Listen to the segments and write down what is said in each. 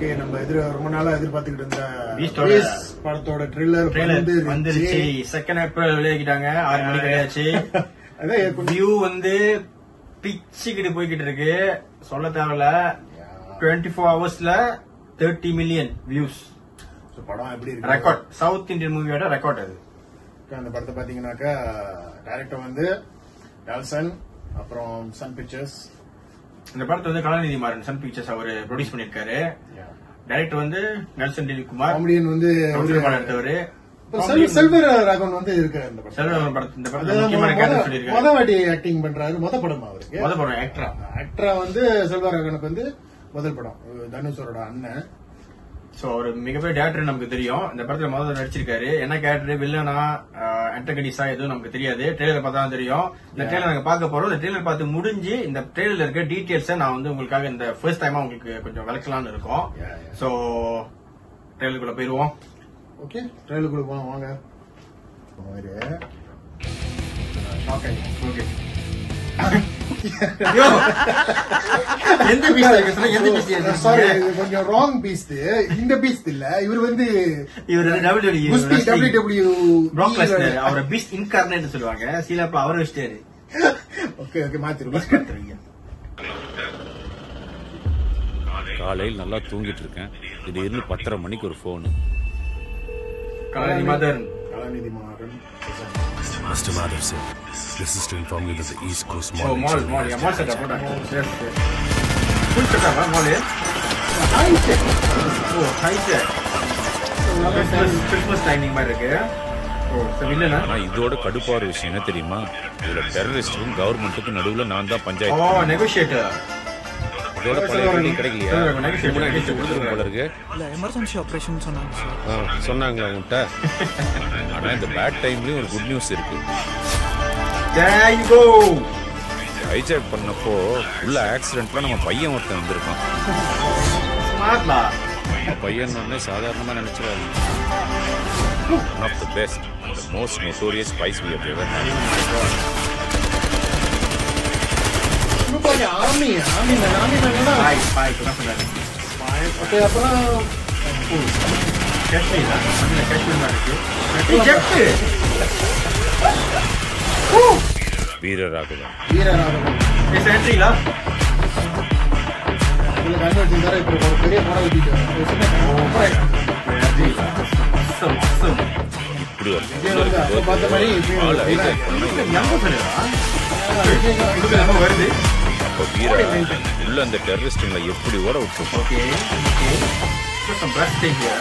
Okay நம்ம எதிர ரொம்ப நாளா எதிர்பார்த்துக்கிட்டு இருந்த Beast ஓட- Beast படத்தோட ட்ரில்லர் ட்ரெய்லர் வந்துருச்சு செகண்ட் ஏப்ரல் வெளியாகிட்டாங்க ஆறு மணிக்கு வெளியாச்சு அதான் கொஞ்சம் வியூ வந்து பிச்சுக்கிட்டு போய்கிட்டு இருக்கு சொல்ல தேவையில்ல டுவெண்ட்டி ஃபோர் ஹவர்ஸ்ல தேர்ட்டி மில்லியன் வியூஸ் So, படம் எப்படி இருக்கு ரெக்கார்ட் சவுத் இந்தியன் மூவியோட ரெக்கார்ட் அது அந்த படத்தை பாத்தீங்கன்னாக்கா டைரக்டர் வந்து டால்சன் அப்புறம் சன் பிக்சர்ஸ் இந்த படத்தை வந்து கலாநிதி மாறன் சன் பிக்சர்ஸ் அவர் ப்ரொடியூஸ் பண்ணிருக்காரு டைரக்டர் வந்து நெல்சன் திலீப்குமார் காமெடியன் வந்து கௌசல்யா படம் எடுத்தவரு அப்புறம் செல்- செல்வ ராகவன் வந்து இருக்காரு இந்த படம் செல்வராகவன் படத்து இந்த படத்துல அதான் முக்கியமான முத- கேரக்டர் சொல்லியிருக்காரு முத வாட்டி ஆக்டிங் பண்றாரு முத படம் அவருக்கு முத படம் ஆக்டரா ஆக்டரா வந்து செல்வராகவனுக்கு வந்து முதல் படம் தனுஷரோட அண்ணன் சோ அவர் மிகப்பெரிய டேரக்டர் நமக்கு தெரியும் இந்த படத்துல முதல்ல நடிச்சிருக்காரு என்ன கேரக்டர் வில்லனா ஆண்டகனிஸா எதுவும் நமக்கு தெரியாது ட்ரெய்லர் பார்த்தா தான் தெரியும் இந்த ட்ரெய்லர் நாங்க பார்க்க போறோம் இந்த ட்ரெய்லர் பார்த்து முடிஞ்சு இந்த ட்ரெய்லர்ல இருக்க டீடைல்ஸை நான் வந்து உங்களுக்காக இந்த ஃபர்ஸ்ட் டைமா உங்களுக்கு கொஞ்சம் விளக்கலாம்னு இருக்கோம் Yeah, yeah. சோ ட்ரெய்லருக்குள்ள போயிருவோம் ஓகே ட்ரெயிலுக்குள்ள போலாம் வாங்க ஓகே எந்த பீஸ் எந்த பீஸ் சாரி கொஞ்சம் ராங் பீஸ் இந்த பீஸ் இல்ல இவர் வந்து இவர் டபிள்யூ குஸ்தி டபிள்யூ ப்ராக் லெஸ்னர் அவரை பீஸ்ட் இன்கார்னேட் சொல்லுவாங்க சீலாப்ல அவரை வச்சிட்டாரு ஓகே ஓகே மாத்திருவோம் காலையில் நல்லா தூங்கிட்டு இருக்கேன் திடீர்னு பத்தரை மணிக்கு ஒரு phone Kalanithi Madhan Kalanithi Maran Mr. Madhav sir, this is to inform you that the East Coast ஓ Mall in mall Chennai mall has mall setup போட்டாங்க சரி சரி ஃபுல் செட்டப்பா மால் ஓ ஹைடெக் கிறிஸ்மஸ் கிறிஸ்மஸ் டைமிங் மாதிரி இருக்கு ஓ சரி இல்லைண்ணா ஆனா இதோட கடுப்பான விஷயம் என்ன தெரியுமா இதுல டெரரிஸ்டுக்கும் கவர்மெண்ட்டுக்கும் நடுவுல நான் தான் ஓ பஞ்சாயத்து நெகோஷியேட்டர் இதோட பழைய வீடு கிடைக்கலையா சொல்லுங்க, negotiate பண்ணி அடிச்சு கொடுத்துருங்க போல இருக்கு இல்ல எமர்ஜென்சி ஆபரேஷன் சொன்னாங்க சார் ஆ, சொன்னாங்களா உன்கிட்ட ஆனா இந்த பேட் டைம்லயும் ஒரு குட் நியூஸ் இருக்கு தேர் யூ கோ ஹைஜாக் பண்ணப்போ உள்ள ஆக்சிடென்ட்ல நம்ம பையன் ஒருத்தன் வந்திருக்கான் ஸ்மார்ட்லா நம்ம பையன் உடனே சாதாரணமா நினைச்சிடாது one of the best most notorious spies we have ever army army army பாய் பாய் என்ன சொன்னாரு ஓகே அப்புறம் காஷ்மீர் தான் அதுல காஷ்மீர் மாதிரி இருக்கு ஜெட் வீரராகவன் வீரராகவன் இஸ் என்ட்ரிங்களா இதுல கண்ணு வச்சிருந்தாரு இப்போ ஒரு பெரிய படம் ஊத்திட்டு awesome awesome இப்படி ஒரு விஜய் வந்து அப்ப பார்த்த மாதிரி இப்பயும் ஆளை ஒரு hijack பண்ணா ஞாபகம் சொல்லுடா இது நம்ம வருது அப்ப வீர உள்ள அந்த டெரரிஸ்டுங்களை எப்படி ஓட விட்டுருப்போம் Okay, okay. Put some breathtaking here.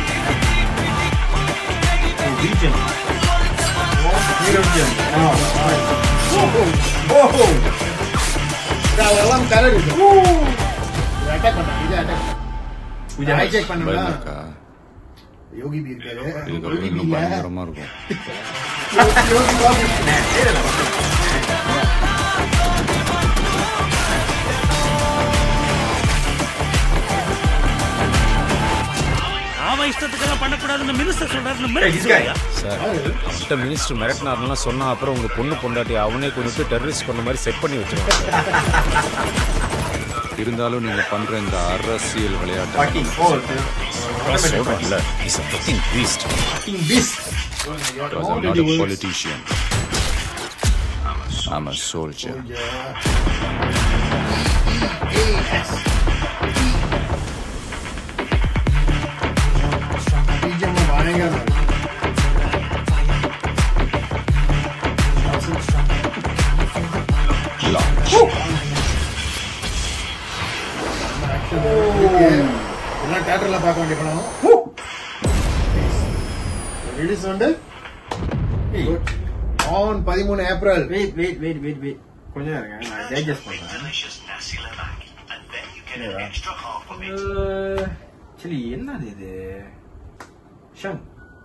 Oh, region. Oh, region. Oh, oh, oh. அதெல்லாம் கலர் இருக்கு அட்டாக் பண்ணாங்க விஜய் அட்டாக் Vijay ஹைஜெக் பண்ணா பயமா இருக்கா யோகி பி இருக்காரு யோகி இதுக்கப்புறம் பி இன்னும் இல்ல பயங்கரமா இருக்கும் யோகி பாபு அவன் இஷ்டத்துக்கெல்லாம் பண்ணக்கூடாதுன்னு மினிஸ்டர் சொல்றாருன்னு Hey, this guy. சார் அவன்கிட்ட மினிஸ்டர் மிரட்டினார்லாம் சொன்னா அப்புறம் உங்க பொண்ணு பொண்டாட்டி அவனே கொண்டு டெரரிஸ்ட் பண்ண மாதிரி செட் பண்ணி வச்சிருவாங்க இருந்தாலும் நீங்க பண்ற இந்த அரசியல் விளையாட்டு Fucking oh, the- automatic சொல்றேன்ல is a fucking beast fucking beast. because I'm not a politician. I'm a soldier. BGM பயங்கரமா இருக்கு Launch. எல்லாம் தியேட்டர்ல பார்க்க வேண்டிய படம் ரிலீஸ் வந்து Hey, ஆன் பதிமூணு April wait, wait, wait, wait, wait. கொஞ்சம் நேரம் இருங்க, நான் digest பண்றேன். Uh, actually, என்னது இது ஷங்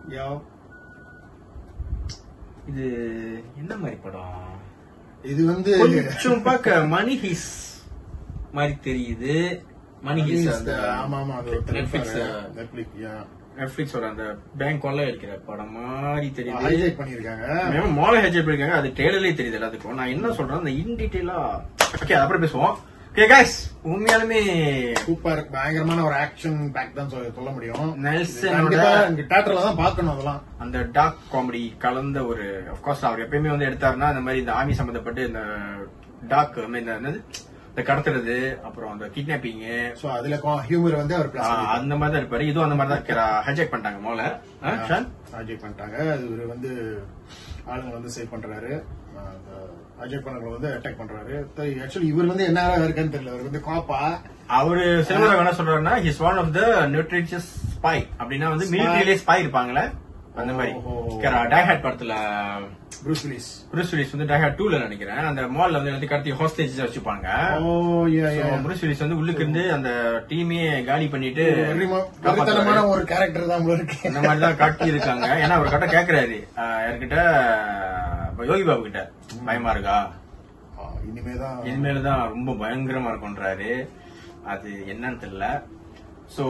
இது என்ன மாதிரி படம் இது வந்து கொஞ்சம் பார்க்க மணி ஹீஸ் மாதிரி தெரியுது மணி ஹீஸ் அந்த ஆமா ஆமா அது நெட்ஃபிளிக்ஸ் நெட்ஃபிளிக்ஸ் யா நெட்ஃபிளிக்ஸோட அந்த பேங்க் கொள்ள இருக்கிற படம் மாதிரி தெரியுது ஹைஜெக் பண்ணிருக்காங்க மேம் மாலை ஹெஜ் இருக்காங்க அது டேலர்லயே தெரியுது எல்லாத்துக்கும் நான் என்ன சொல்றேன் அந்த இன் டீடைலா ஓகே அப்புறம் பேசுவோம் ஓகே கைஸ் உண்மையாலுமே சூப்பர் பயங்கரமான ஒரு ஆக்ஷன் பேக் தான் சொல்ல சொல்ல முடியும் நெல்சனோட- கண்டிப்பா இங்க தியேட்டர்ல தான் பார்க்கணும் அதெல்லாம் அந்த டார்க் காமெடி கலந்த ஒரு கோர்ஸ் அவர் எப்பயுமே வந்து எடுத்தாருன்னா இந்த மாதிரி இந்த ஆர்மி சம்பந்தப்பட்டு இந்த டார்க் இந்த என்னது இந்த கடத்துறது அப்புறம் அந்த கிட்னாப்பிங் சோ அதுல ஹியூமர் வந்து அவர் பிளஸ் அந்த மாதிரி தான் இருப்பாரு இதுவும் அந்த மாதிரி தான் ஹைஜாக் பண்ணிட்டாங்க மோல ஷான் அஜய் பண்ணிட்டாங்க அது இவர் வந்து ஆளுங்க வந்து சேவ் பண்றாரு அஜய் பண்ணவங்களை வந்து அட்டாக் பண்றாரு ஆக்சுவலி இவர் வந்து என்ன இருக்கான்னு தெரியல அவர் வந்து காப்பா அவரு செல்வராக என்ன சொல்றாருன்னா his one of the nutritious spy அப்படின்னா வந்து மிலிட்டரியிலே ஸ்பை இருப்பாங்களே அந்த மாதிரி ஓஹோ. டைஹாட் படத்துல ப்ரூஸ் வில்லிஸ் புருஸ் வில்லிஸ் வந்து டைஹாட் டூல நினைக்கிறேன் அந்த மால்ல வந்து எல்லாத்தையும் கடத்தி ஹாஸ்டேஜ் வச்சுப்பாங்க ஓ யா யா புருஸ் வில்லிஸ் வந்து உள்ளுக்கு இருந்து அந்த டீமே காலி பண்ணிட்டு வெறித்தனமான காப்பாத்துறாரு. ஒரு கேரக்டர் தான் உள்ள இருக்கு இந்த மாதிரி தான் காட்டி இருக்காங்க ஏன்னா அவர் கரெக்டா கேக்குறாரு ஆஹ் யார்கிட்ட இப்ப யோகி பாபு கிட்ட பயமா இருக்கா ஆ, இனிமேதான் இனிமேல் தான் ரொம்ப பயங்கரமா இருக்கும்ன்றாரு அது என்னன்னு தெரியல சோ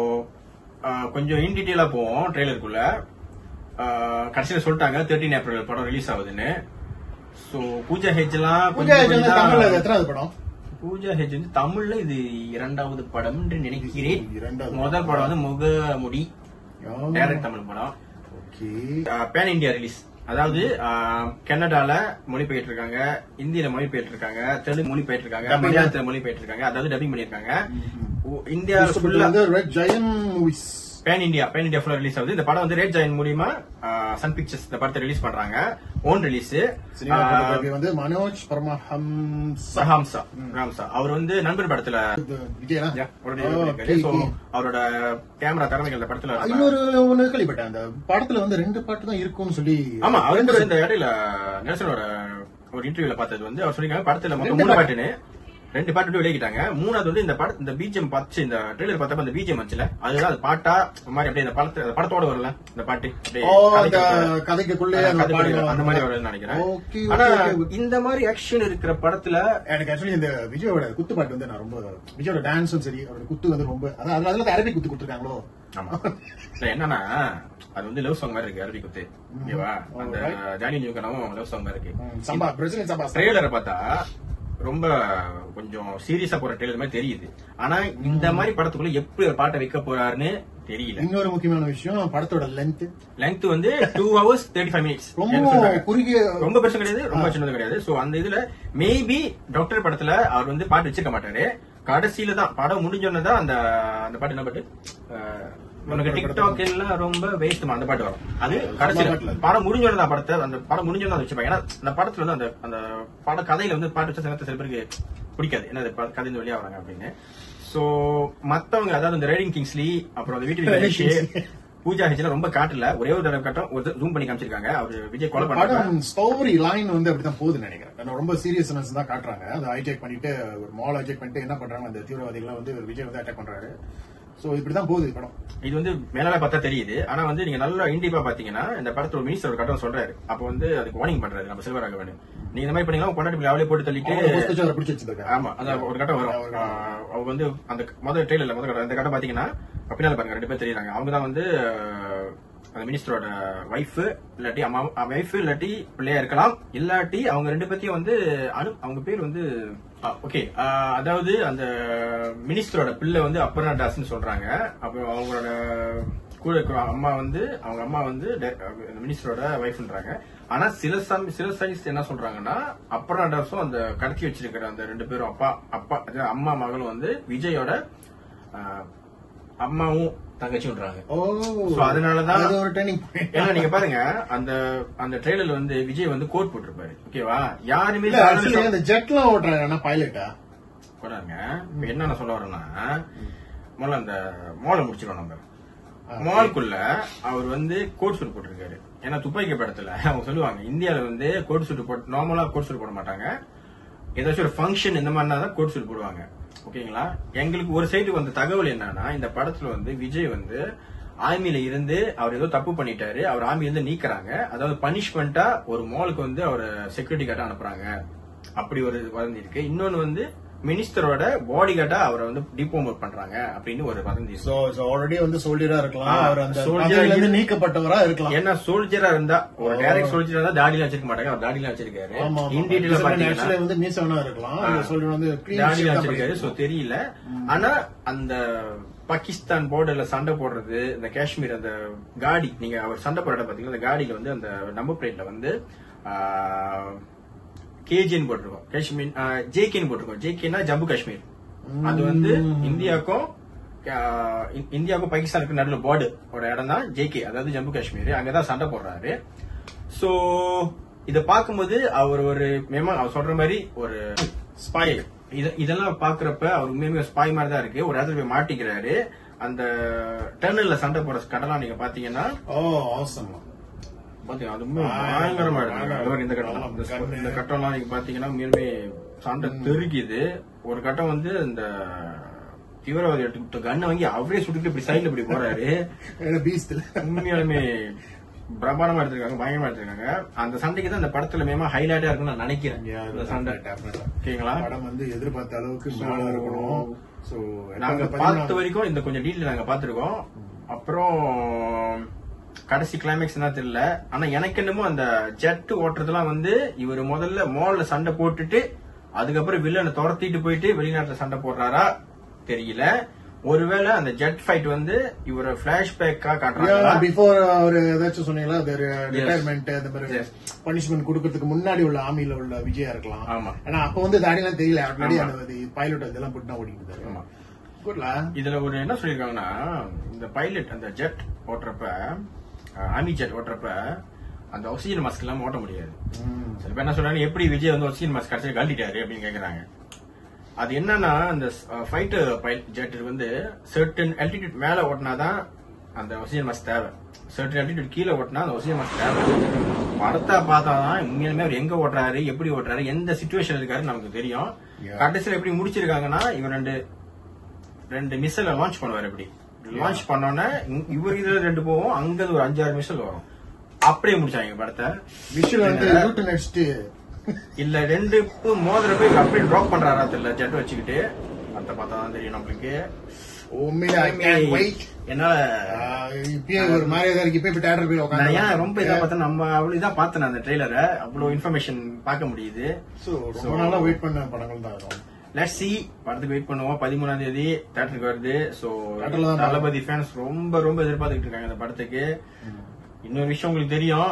கொஞ்சம் இன் டீட்டெயிலா போவோம் ட்ரெய்லருக்குள்ள கடைசியில சொல்லிட்டாங்க தேர்ட்டீன் ஏப்ரல் படம் ரிலீஸ் ஆகுதுன்னு சோ பூஜா ஹெஜ் எல்லாம் பூஜா கொஞ்சம் வந்து கொஞ்சம் தமிழ்ல இது தான் எத்தனாவது படம் பூஜா ஹெஜ் வந்து தமிழ்ல இது இரண்டாவது படம் என்று நினைக்கிறேன் இரண்டாவது முதல் படம் வந்து முகமுடி டேரக்ட் தமிழ் படம் ஓகே பேன் இந்தியா ரிலீஸ் அதாவது ஆஹ், கன்னடால மொழிபெயர்த்து இருக்காங்க இந்தியில மொழிபெயர்த்து இருக்காங்க தெலுங்கு மொழிபெயர்த்து இருக்காங்க Dubbing. மலையாளத்துல மொழிபெயர்த்து இருக்காங்க அதாவது டப்பிங் பண்ணிருக்காங்க இந்தியா இது ஃபுல்லா வந்து Red Giant Movies pan India pan India ஃபுல்லா ரிலீஸ் ஆகுது இந்த படம் வந்து ரேட் ஜாயின் மூலியமா சன் பிக்சர்ஸ் இந்த படத்தை ரிலீஸ் பண்றாங்க ஓன் ரிலீஸ் சினிமா படத்துக்கு வந்து மனோஜ் பரமஹம்ச சஹாம்சா ராம்சா அவர் வந்து நண்பர் படத்துல விஜயனா Yeah, already Oh, பண்ணிருக்காரு. okay, So, okay. அவரோட கேமரா திறமைகள் இந்த படத்துல ரொம்ப- இன்னொரு ஒண்ணு கேள்விப்பட்டேன் அந்த படத்துல வந்து ரெண்டு பாட்டு தான் இருக்கும்னு சொல்லி ஆமா அவர் ரெண்டு கூட இந்த இடையில நெல்சனோட ஒரு இன்டர்வியூல பார்த்தது வந்து அவர் சொல்லிருக்காங்க படத்துல மொத்தம் ரெண்டு மூணு பாட்டு. பாட்டுன்னு ரெண்டு பாட்டு மட்டும் வெளியிட்டாங்க மூணாவது வந்து இந்த படம் இந்த பிஜிஎம் பார்த்து இந்த ட்ரெய்லர் பார்த்தப்ப அந்த பிஜிஎம் வந்துச்சுல அதுதான் அது பாட்டா ஒரு மாதிரி அப்படியே இந்த படத்து அந்த படத்தோட வரல இந்த பாட்டு அப்படியே ஓ அந்த கதைக்கு- கதைக்குள்ளே அந்த அந்த கதைக்குள்ள பாடல் அந்த மாதிரி வரும்னு நினைக்கிறேன் ஓகே ஆனா ஓகே ஓகே. இந்த மாதிரி ஆக்ஷன் இருக்கிற படத்துல எனக்கு ஆக்சுவலி இந்த விஜயோட குத்து பாட்டு வந்து நான் ரொம்ப விஜயோட டான்ஸும் சரி அவரோட குத்து வந்து ரொம்ப அதான் அதுல அதுல அரபிக் குத்து கொடுத்துருக்காங்களோ ஆமா இல்ல என்னன்னா அது வந்து லவ் சாங் மாதிரி இருக்கு அரபி குத்து ஓகேவா அந்த Alright. ஜானி நியூக்கனாவும் லவ் சாங் மாதிரி இருக்கு ம், சம்பா பிரசிடென்ட் சம்பா ட்ரெய்லரை பார்த்தா ரொம்ப கொஞ்சம் சீரியஸா போற ட்ரெய்லர் மாதிரி தெரியுது ஆனா இந்த மாதிரி படத்துக்குள்ள எப்படி ஒரு பாட்டை வைக்க போறாருன்னு தெரியல இன்னொரு முக்கியமான விஷயம் படத்தோட லென்த் லெங்த் வந்து two hours thirty five minutes ரொம்ப குறுகிய ரொம்ப பெருசு கிடையாது ரொம்ப சின்னது கிடையாது சோ அந்த இதுல மேபி டாக்டர் படத்துல அவர் வந்து பாட்டு வச்சிருக்க மாட்டாரு கடைசியில தான் படம் முடிஞ்சோன்னு தான் அந்த அந்த பாட்டு என்ன பாட்டு அஹ், உனக்கு டிக்டாக் எல்லாம் ரொம்ப வேஸ்ட் அந்த பாட்டு வரும் அது கடைசியில பாட்டுல. படம் முடிஞ்சோன்னு தான் படத்தை அந்த படம் முடிஞ்சோன்னு தான் வச்சுப்பாங்க ஏன்னா அந்த படத்துல வந்து அந்த அந்த பட கதையில வந்து பாட்டு வச்ச சில சில பேருக்கு பிடிக்காது என்ன ப- கதை இந்த வெளியா வராங்க அப்படின்னு சோ மத்தவங்க அதாவது இந்த ரைடிங் கிங்ஸ்லி அப்புறம் அந்த வீட்டு Kingsley. பூஜா ஹெச்ல ரொம்ப காட்டல ஒரே ஒரு தடவை கட்டம் ஒரு ஜூம் பண்ணி காமிச்சிருக்காங்க அவர் விஜய் கொலை பண்ணாங்க படம் ஸ்டோரி லைன் வந்து அப்படிதான் போகுதுன்னு நினைக்கிறேன் ஏன்னா ரொம்ப சீரியஸ்னஸ் தான் காட்டுறாங்க அதை ஹைஜெக் பண்ணிட்டு ஒரு மால் ஹைஜெக் பண்ணிட்டு என்ன பண்றாங்க அந்த தீவிரவாதிகள் வந்து ஒரு விஜய் வந்து அட்டாக் பண்றாரு சோ இப்படிதான் போகுது படம் இது வந்து மேலால பார்த்தா தெரியுது ஆனா வந்து நீங்க நல்லா இண்டிப்பா பாத்தீங்கன்னா இந்த படத்துல ஒரு மினிஸ்டர் ஒரு கட்டம் சொல்றாரு அப்ப வந்து அதுக்கு வார்னிங் பண்றாரு நம்ம செல்வராகவன் நீங்க இந்த மாதிரி பண்ணீங்கன்னா உங்க பொண்டாட்டி அவளே போட்டு தள்ளிட்டு அவரை post வச்சு அவரை பிடிச்சு வச்சிருக்காங்க ஆமா அந்த ஒரு கட்டம் வரும் ஆஹ் அவங்க வந்து அந்த முதல் ட்ரெயிலர்ல முதல் கட்டம் அந்த கட்டம் பாத்தீங்கன்னா பின்னால பாருங்க ரெண்டு பேர் தெரியுறாங்க அவங்க தான் வந்து ஆஹ், அந்த மினிஸ்டரோட ஒய்ஃப் இல்லாட்டி அம்மா ஒய்ஃப் இல்லாட்டி பிள்ளையா இருக்கலாம் இல்லாட்டி அவங்க ரெண்டு பேர்த்தையும் வந்து அனு அவங்க பேர் வந்து ஓகே அதாவது அந்த மினிஸ்டரோட பிள்ளை வந்து அப்பர்ணா தாஸ்னு சொல்றாங்க அப்புறம் அவங்களோட கூட இருக்கிற அம்மா வந்து அவங்க அம்மா வந்து மினிஸ்டரோட ஒய்ஃப்ன்றாங்க ஆனா சில சம் சில சைஸ் என்ன சொல்றாங்கன்னா அப்பர்ணா தாஸும் அந்த கடத்தி வச்சிருக்கிற அந்த ரெண்டு பேரும் அப்பா அப்பா அதாவது அம்மா மகளும் வந்து விஜயோட ஆஹ், அம்மாவும் தங்கச்சின்றாங்க ஓ So, அதனாலதான் அது ஒரு டர்னிங் ஏன்னா நீங்க பாருங்க அந்த அந்த ட்ரெய்லர்ல வந்து விஜய் வந்து கோட் போட்டிருப்பாரு ஓகேவா யாருமே இல்ல actually அந்த ஜெட்லாம் ஓட்டுறாங்க பைலட்டா கொண்டாருங்க இப்ப என்ன நான் சொல்ல வரேன்னா முதல்ல அந்த மாலை முடிச்சிருவோம் நம்ம மால்குள்ள அவர் வந்து கோட் சூட் போட்டிருக்காரு ஏன்னா துப்பாக்கி படத்துல அவங்க சொல்லுவாங்க இந்தியால வந்து கோட் சூட் போட்டு நார்மலா கோட் சூட் போட மாட்டாங்க ஏதாச்சும் ஒரு ஃபங்க்ஷன் இந்த மாதிரினா தான் கோட் சூட் போடுவாங்க ஓகேங்களா எங்களுக்கு ஒரு சைடு வந்த தகவல் என்னன்னா இந்த படத்துல வந்து விஜய் வந்து ஆர்மியில இருந்து அவர் ஏதோ தப்பு பண்ணிட்டாரு அவர் ஆர்மில இருந்து நீக்குறாங்க அதாவது பனிஷ்மெண்டா ஒரு மாலுக்கு வந்து அவர் செக்யூரிட்டி கார்டு அனுப்புறாங்க அப்படி ஒரு வதந்தி இருக்கு இன்னொன்னு வந்து மினிஸ்டரோட பாடி கார்டா அவரை வந்து டிப்ரோமோட் பண்றாங்க அப்படின்னு ஒரு வதந்தி சோ ஆல்ரெடி வந்து சோல்ஜரா இருக்கலாம் ஆ, அவர் அந்த soldier பதவியில இருந்து இருந்து- நீக்கப்பட்டவரா இருக்கலாம் ஏன்னா சோல்ஜரா இருந்தா ஒரு டைரக்ட் சோல்ஜரா இருந்தா தாடிலாம் வச்சிருக்க மாட்டாங்க அவர் தாடிலாம் வச்சிருக்காரு ஆமா இன் டீடைல பாத்தீங்கன்னா ஆக்சுவலி வந்து மீசவனா இருக்கலாம் அந்த soldier வந்து clean தாடி shave தான் வச்சிருக்காரு சோ தெரியல ஆனா அந்த பாகிஸ்தான் பார்டர்ல சண்டை போடுறது இந்த காஷ்மீர் அந்த காடி நீங்க அவர் சண்டை போடுற பாத்தீங்கன்னா அந்த காடியில வந்து அந்த நம்பர் பிளேட்ல வந்து கேஜின்னு போட்டிருக்கோம் காஷ்மீர் ஜேகேன்னு போட்டிருக்கோம் ஜேகேனா ஜம்மு காஷ்மீர் அது வந்து இந்தியாவுக்கும் ஆஹ், இ- இந்தியாவுக்கும் பாகிஸ்தானுக்கும் நடுவில் பார்டர் ஒரு இடம் தான் ஜேகே அதாவது ஜம்மு காஷ்மீர் அங்கதான் சண்டை போடுறாரு சோ இத பார்க்கும்போது அவர் ஒரு மேமா அவர் சொல்ற மாதிரி ஒரு ஸ்பாய் இதெல்லாம் பாக்குறப்ப அவர் உண்மையுமே ஸ்பாய் மாதிரி தான் இருக்கு ஒரு இடத்துல போய் மாட்டிக்கிறாரு அந்த டர்னல்ல சண்டை போற கடலாம் நீங்க பாத்தீங்கன்னா ஓ awesome. பாத்தீங்க அது உண்மை பயங்கரமா இருக்கு அது மாதிரி இந்த கட்டம் இந்த ஸ்ப- இந்த கட்டம்லாம் நீங்க பாத்தீங்கன்னா உண்மையுமே சண்டை தெருக்கிது ஒரு கட்டம் வந்து இந்த தீவிரவாதி எடுத்துக்கிட்ட கண்ணை வாங்கி அவரே சுட்டுட்டு இப்படி சைடுல இப்படி போறாரு ஏன்னா beast இல்ல. உண்மையாலுமே பிரம்மாண்டமா எடுத்திருக்காங்க பயங்கரமா எடுத்திருக்காங்க அந்த சண்டைக்கு தான் அந்த படத்துல மேமா ஹைலைட்டா இருக்கும்னு நான் நினைக்கிறேன் Yeah, இந்த சண்டை definitely. ஓகேங்களா படம் வந்து எதிர்பார்த்த அளவுக்கு மேல இருக்கணும் சோ நாங்க பார்த்த வரைக்கும் இந்த கொஞ்சம் டீட்டெயில் நாங்க பாத்துருக்கோம் அப்புறம் கடைசி கிளைமேக்ஸ் என்ன தெரியல ஆனா எனக்கு என்னமோ அந்த ஜெட் ஓட்டுறதுலாம் வந்து இவர் முதல்ல மால்ல சண்டை போட்டுட்டு அதுக்கப்புறம் வில்லனை துரத்திட்டு போயிட்டு வெளிநாட்டுல சண்டை போடுறாரா தெரியல ஒருவேளை அந்த ஜெட் ஃபைட் வந்து இவர பிளாஷ்பேக்கா காட்டுறாங்களா பிஃபோர் அவர் ஏதாச்சும் சொன்னீங்களா அது ரிட்டையர்மெண்ட் அந்த மாதிரி Yes. பனிஷ்மெண்ட் கொடுக்கறதுக்கு முன்னாடி உள்ள ஆர்மில உள்ள விஜயா இருக்கலாம் ஆமா. ஏன்னா அப்ப வந்து தாடிலாம் தெரியல முன்னாடி ஆமா. அந்த பைலட் இதெல்லாம் போட்டு தான் ஓடிட்டு இருந்தாரு ஆமா. குட்லா இதுல ஒரு என்ன சொல்லிருக்காங்கன்னா இந்த பைலட் அந்த ஜெட் ஓட்டுறப்ப ஆர்மி ஜெட் ஓட்டுறப்ப அந்த ஆக்சிஜன் மாஸ்க் எல்லாம் ஓட்ட முடியாது சில பேர் என்ன சொல்றாங்க எப்படி விஜய் வந்து ஆக்சிஜன் மாஸ்க் கடைசியில் கழட்டிட்டாரு அப்படின்னு கேக்குறாங்க அது என்னன்னா அந்த ஃபைட்டர் பைலட் ஜெட் வந்து சர்டன் altitude மேல ஓட்டினாதான் அந்த ஆக்சிஜன் மாஸ்க் தேவை சர்டன் altitude கீழே ஓட்டினா அந்த ஆக்சிஜன் மாஸ்க் தேவை படத்தை பார்த்தாதான் உண்மையிலுமே அவர் எங்க ஓட்டுறாரு எப்படி ஓட்டுறாரு எந்த சுச்சுவேஷன் இருக்காரு நமக்கு தெரியும் Yeah. கடைசியில் எப்படி முடிச்சிருக்காங்கன்னா இவர் ரெண்டு ரெண்டு மிசைல லான்ச் பண்ணுவார் இப்படி லான்ச் பண்ணோன்னே இங்க- இவர் இதுல ரெண்டு போவோம் அங்க ஒரு அஞ்சாறு மிசைல் வரும் அப்படியே முடிச்சாங்க படத்தை விஷுவல் வந்து இல்ல. யூட்டன் அடிச்சுட்டு இல்ல ரெண்டு மோதிர போய் அப்படியே டிராப் பண்றாரா தெரியல ஜெட் வச்சுக்கிட்டு அந்த பார்த்தா தான் தெரியும் நம்மளுக்கு உண்மையில ஐ கேன் வெயிட் என்னால இப்பயே ஒரு மாதிரி தான் இருக்கு இப்ப இப்ப தேட்டர் போய் நான் உட்காந்து ஏன் ரொம்ப இதா பார்த்தா நம்ம அவ்வளவு இதா பார்த்தேன் அந்த ட்ரெய்லரை அவ்வளவு இன்ஃபர்மேஷன் பார்க்க முடியுது So, ரொம்ப நாளா வெயிட் பண்ண படங்கள் தான் இருக்கும் லெட் சி படத்துக்கு வெயிட் பண்ணுவோம் பதிமூணாம் தேதி தேட்டருக்கு வருது சோ Theatre ல தான் தளபதி ஃபேன்ஸ் ரொம்ப ரொம்ப எதிர்பார்த்துக்கிட்டு இருக்காங்க இந்த படத்துக்கு இன்னொரு விஷயம் உங்களுக்கு தெரியும்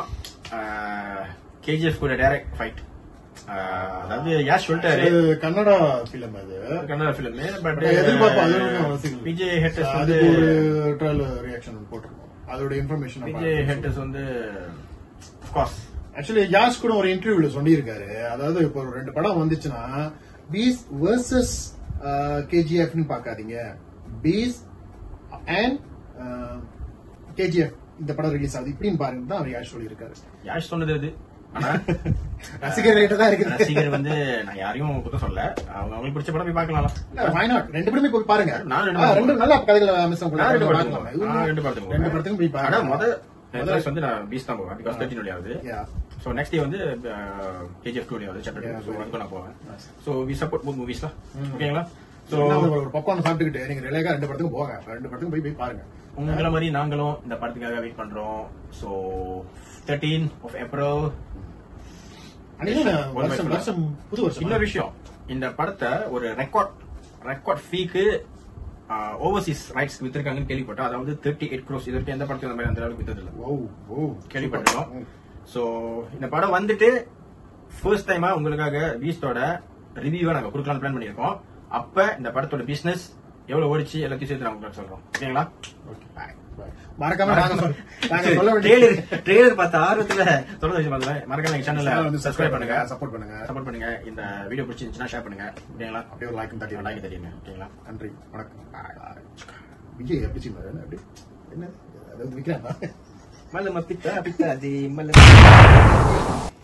கேஜிஎஃப் கூட டைரக்ட் ஃபைட் அதாவது யார் சொல்லிட்டாரு அது கன்னடா பிலிம் அது கன்னட பிலிம் பட் எதிர்பார்ப்பு அது வரைக்கும் ரசிக்கல. விஜய் ஹெட்டஸ் வந்து அதுக்கு ஒரு ட்ரையல் ரியாக்ஷன் போட்டிருக்கோம் அதோட இன்ஃபர்மேஷன் விஜய் ஹெட்டஸ் வந்து கோர்ஸ் ஆக்சுவலி யாஷ் கூட ஒரு இன்டர்வியூல சொல்லியிருக்காரு அதாவது இப்போ ஒரு ரெண்டு படம் வந்துச்சுன்னா பீஸ் வர்சஸ் கேஜிஎஃப்னு பார்க்காதீங்க பீஸ் அண்ட் கேஜிஎஃப் இந்த படம் ரிலீஸ் ஆகுது இப்படின்னு பாருங்க தான் அவர் யாஷ் சொல்லியிருக்காரு யார் சொன்னது அது ஆனா ரசிகர் கிட்ட தான் இருக்குது ரசிகர் வந்து நான் யாரையும் குத்தம் சொல்ல அவங்க அவங்களுக்கு பிடிச்ச படம் போய் பார்க்கலாம் Why not? ரெண்டு படமே போய் பாருங்க நான் ரெண்டு ஆ, படம் ரெண்டு நல்ல கதைகளை மிஸ் நான் ரெண்டு படத்துக்கு நான் ரெண்டு படத்துக்கு ரெண்டு படத்துக்கும் போய் ஆனா பாருங்க முத முதல் வந்து நான் பீஸ் தான் போவேன் பிகாஸ் தேர்ட்டின் ஆகுது Yeah. ஸோ நெக்ஸ்ட் டே வந்து கேஜிஎஃப் டூ ஆகுது சாப்டர் Yeah, ஸோ very அதுக்கு நான் போவேன் so we support mood movies தான் ஓகேங்களா ஸோ என்ன ஒரு ஒரு பப்பான் சாப்பிட்டுக்கிட்டு நீங்க ரிலேக்கா ரெண்டு படத்துக்கும் போங்க ரெண்டு படத்துக்கும் போய் போய் பாருங்க உங்களை மாதிரி நாங்களும் இந்த படத்துக்காக வெயிட் பண்றோம் ஸோ தேர்ட்டீன் ஆஃப் ஏப்ரல் அன்னைக்கு One by வருஷம் full. வருஷம் புது வருஷம் இன்னொரு விஷயம் இந்த படத்தை ஒரு ரெக்கார்ட் ரெக்கார்ட் ஃபீக்கு ஓவர்சீஸ் ரைட்ஸ் வித்திருக்காங்கன்னு கேள்விப்பட்டோம் அதாவது தேர்ட்டி எயிட் க்ரோஸ் இது வரைக்கும் எந்த படத்துக்கு அந்த மாதிரி அந்த அளவுக்கு வித்தது இல்லை ஓ ஓ கேள்விப்பட்டிருக்கோம் சோ இந்த படம் வந்துட்டு ஃபர்ஸ்ட் டைமா உங்களுக்காக பீஸ்டோட ரிவ்யூவை நாங்க கொடுக்கலாம்னு பிளான் பண்ணியிருக்கோம் அப்ப இந்த படத்தோட பிசினஸ் எவ்வளவு ஓடிச்சு எல்லாத்தையும் சேர்த்து நாங்க உங்களுக்கு சொல்றோம் ஓகேங்களா மறக்காம நாங்க சொல்- நாங்க சொல்ல வேண்டிய ட்ரெய்லர் ட்ரெய்லர் பார்த்த ஆர்வத்துல தொடர்ந்து விஷயம் பார்த்துல மறக்காம எங்க சேனல்ல வந்து சப்ஸ்கிரைப் பண்ணுங்க சப்போர்ட் பண்ணுங்க சப்போர்ட் பண்ணுங்க இந்த வீடியோ பிடிச்சிருந்துச்சுன்னா ஷேர் பண்ணுங்க ஓகேங்களா அப்படியே ஒரு லைக் தட்டி லைக் தெரியுங்க ஓகேங்களா நன்றி வணக்கம் விஜய் எப்படி செய்வாரு அப்படி என்ன அதாவது விக்கிறான் மல்லம பித்தா பித்தாதி மல்லம